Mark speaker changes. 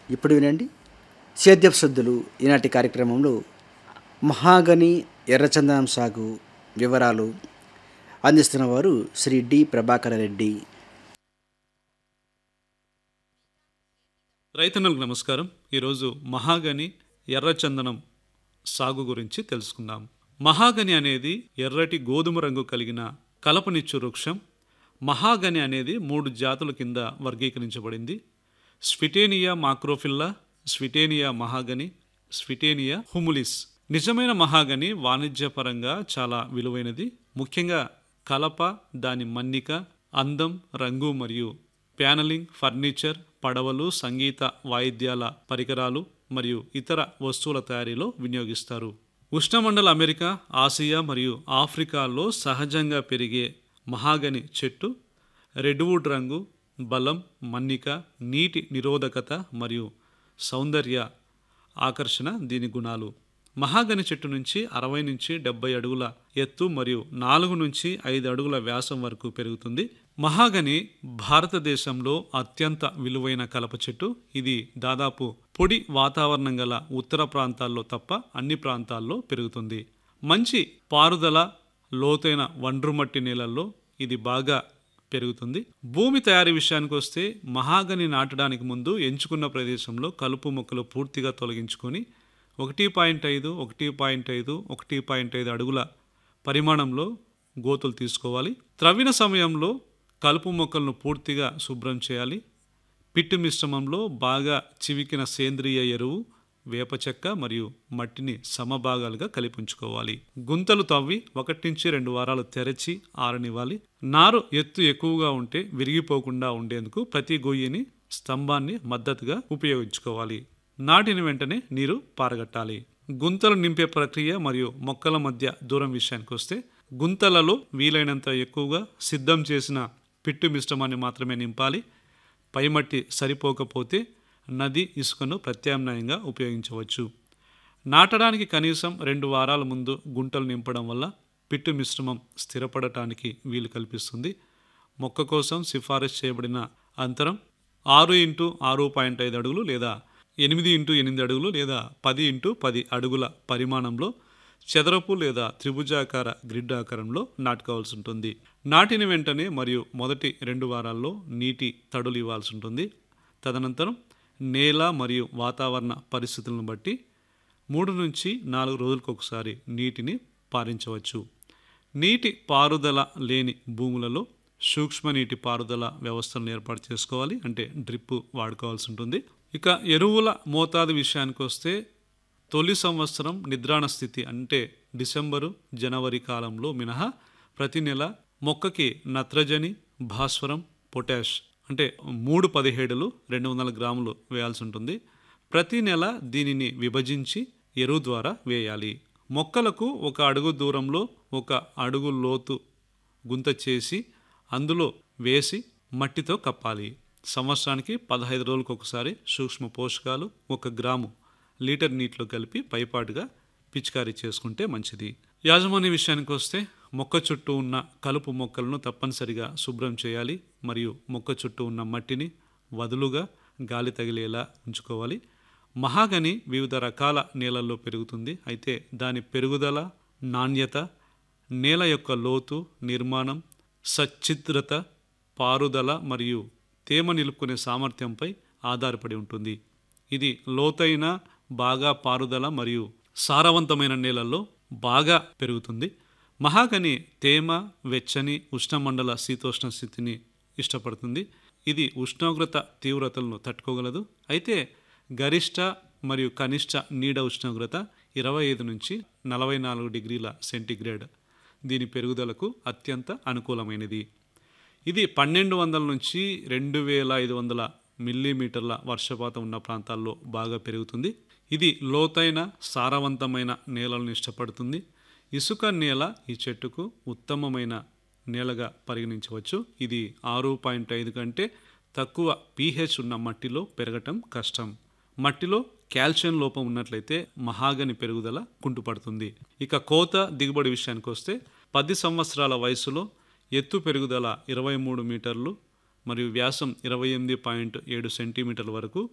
Speaker 1: ఇప్పుడు వినండి సేద్యపు శుద్ధులు ఈనాటి కార్యక్రమంలో మహాగని ఎర్రచందనం సాగు వివరాలు అందిస్తున్న వారు శ్రీ డి ప్రభాకర రెడ్డి
Speaker 2: రైతన్నలకు నమస్కారం ఈరోజు మహాగని ఎర్రచందనం సాగు గురించి తెలుసుకుందాం మహాగని అనేది ఎర్రటి గోధుమ రంగు కలిగిన కలపనిచ్చు వృక్షం మహాగని అనేది మూడు జాతుల కింద వర్గీకరించబడింది స్విటేనియా మాక్రోఫిల్లా స్విటేనియా మహాగని స్విటేనియా హుములిస్ నిజమైన మహాగని వాణిజ్యపరంగా చాలా విలువైనది ముఖ్యంగా కలప దాని మన్నిక అందం రంగు మరియు ప్యానలింగ్ ఫర్నిచర్ పడవలు సంగీత వాయిద్యాల పరికరాలు మరియు ఇతర వస్తువుల తయారీలో వినియోగిస్తారు ఉష్ణమండల అమెరికా ఆసియా మరియు ఆఫ్రికాలో సహజంగా పెరిగే మహాగని చెట్టు రెడ్వుడ్ రంగు బలం మన్నిక నీటి నిరోధకత మరియు సౌందర్య ఆకర్షణ దీని గుణాలు మహాగని చెట్టు నుంచి అరవై నుంచి డెబ్బై అడుగుల ఎత్తు మరియు నాలుగు నుంచి ఐదు అడుగుల వ్యాసం వరకు పెరుగుతుంది మహాగని భారతదేశంలో అత్యంత విలువైన కలప చెట్టు ఇది దాదాపు పొడి వాతావరణం గల ఉత్తర ప్రాంతాల్లో తప్ప అన్ని ప్రాంతాల్లో పెరుగుతుంది మంచి పారుదల లోతైన ఒండ్రుమట్టి నేలల్లో ఇది బాగా పెరుగుతుంది భూమి తయారీ విషయానికి వస్తే మహాగని నాటడానికి ముందు ఎంచుకున్న ప్రదేశంలో కలుపు మొక్కలు పూర్తిగా తొలగించుకొని ఒకటి పాయింట్ ఐదు ఒకటి పాయింట్ ఐదు ఒకటి పాయింట్ ఐదు అడుగుల పరిమాణంలో గోతులు తీసుకోవాలి త్రవ్విన సమయంలో కలుపు మొక్కలను పూర్తిగా శుభ్రం చేయాలి పిట్టు మిశ్రమంలో బాగా చివికిన సేంద్రియ ఎరువు వేప చెక్క మరియు మట్టిని సమభాగాలుగా కలిపి ఉంచుకోవాలి గుంతలు తవ్వి ఒకటి నుంచి రెండు వారాలు తెరచి ఆరనివ్వాలి నారు ఎత్తు ఎక్కువగా ఉంటే విరిగిపోకుండా ఉండేందుకు ప్రతి గొయ్యిని స్తంభాన్ని మద్దతుగా ఉపయోగించుకోవాలి నాటిన వెంటనే నీరు పారగట్టాలి గుంతలు నింపే ప్రక్రియ మరియు మొక్కల మధ్య దూరం విషయానికి వస్తే గుంతలలో వీలైనంత ఎక్కువగా సిద్ధం చేసిన పిట్టు మిశ్రమాన్ని మాత్రమే నింపాలి పైమట్టి సరిపోకపోతే నది ఇసుకను ప్రత్యామ్నాయంగా ఉపయోగించవచ్చు నాటడానికి కనీసం రెండు వారాల ముందు గుంటలు నింపడం వల్ల పిట్టు మిశ్రమం స్థిరపడటానికి వీలు కల్పిస్తుంది మొక్క కోసం సిఫారసు చేయబడిన అంతరం ఆరు ఇంటూ ఆరు పాయింట్ ఐదు అడుగులు లేదా ఎనిమిది ఇంటూ ఎనిమిది అడుగులు లేదా పది ఇంటూ పది అడుగుల పరిమాణంలో చదరపు లేదా త్రిభుజాకార గ్రిడ్ ఆకారంలో నాటుకోవాల్సి ఉంటుంది నాటిన వెంటనే మరియు మొదటి రెండు వారాల్లో నీటి తడులు ఇవ్వాల్సి ఉంటుంది తదనంతరం నేల మరియు వాతావరణ పరిస్థితులను బట్టి మూడు నుంచి నాలుగు రోజులకు ఒకసారి నీటిని పారించవచ్చు నీటి పారుదల లేని భూములలో సూక్ష్మ నీటి పారుదల వ్యవస్థలను ఏర్పాటు చేసుకోవాలి అంటే డ్రిప్ వాడుకోవాల్సి ఉంటుంది ఇక ఎరువుల మోతాదు విషయానికి వస్తే తొలి సంవత్సరం నిద్రాణ స్థితి అంటే డిసెంబరు జనవరి కాలంలో మినహా ప్రతి నెల మొక్కకి నత్రజని భాస్వరం పొటాష్ అంటే మూడు పదిహేడులు రెండు వందల గ్రాములు వేయాల్సి ఉంటుంది ప్రతి నెల దీనిని విభజించి ఎరువు ద్వారా వేయాలి మొక్కలకు ఒక అడుగు దూరంలో ఒక అడుగు లోతు గుంత చేసి అందులో వేసి మట్టితో కప్పాలి సంవత్సరానికి పదహైదు రోజులకు ఒకసారి సూక్ష్మ పోషకాలు ఒక గ్రాము లీటర్ నీటిలో కలిపి పైపాటుగా పిచికారీ చేసుకుంటే మంచిది యాజమాన్య విషయానికి వస్తే మొక్క చుట్టూ ఉన్న కలుపు మొక్కలను తప్పనిసరిగా శుభ్రం చేయాలి మరియు మొక్క చుట్టూ ఉన్న మట్టిని వదులుగా గాలి తగిలేలా ఉంచుకోవాలి మహాగని వివిధ రకాల నేలల్లో పెరుగుతుంది అయితే దాని పెరుగుదల నాణ్యత నేల యొక్క లోతు నిర్మాణం సచ్ఛిద్రత పారుదల మరియు తేమ నిలుపుకునే సామర్థ్యంపై ఆధారపడి ఉంటుంది ఇది లోతైన బాగా పారుదల మరియు సారవంతమైన నేలల్లో బాగా పెరుగుతుంది మహాగని తేమ వెచ్చని ఉష్ణమండల శీతోష్ణ స్థితిని ఇష్టపడుతుంది ఇది ఉష్ణోగ్రత తీవ్రతలను తట్టుకోగలదు అయితే గరిష్ట మరియు కనిష్ట నీడ ఉష్ణోగ్రత ఇరవై ఐదు నుంచి నలభై నాలుగు డిగ్రీల సెంటీగ్రేడ్ దీని పెరుగుదలకు అత్యంత అనుకూలమైనది ఇది పన్నెండు వందల నుంచి రెండు వేల ఐదు వందల మిల్లీమీటర్ల వర్షపాతం ఉన్న ప్రాంతాల్లో బాగా పెరుగుతుంది ఇది లోతైన సారవంతమైన నేలలను ఇష్టపడుతుంది ఇసుక నేల ఈ చెట్టుకు ఉత్తమమైన నేలగా పరిగణించవచ్చు ఇది ఆరు పాయింట్ ఐదు కంటే తక్కువ పీహెచ్ ఉన్న మట్టిలో పెరగటం కష్టం మట్టిలో కాల్షియం లోపం ఉన్నట్లయితే మహాగని పెరుగుదల కుంటుపడుతుంది ఇక కోత దిగుబడి విషయానికి వస్తే పది సంవత్సరాల వయసులో ఎత్తు పెరుగుదల ఇరవై మూడు మీటర్లు మరియు వ్యాసం ఇరవై ఎనిమిది పాయింట్ ఏడు సెంటీమీటర్ల వరకు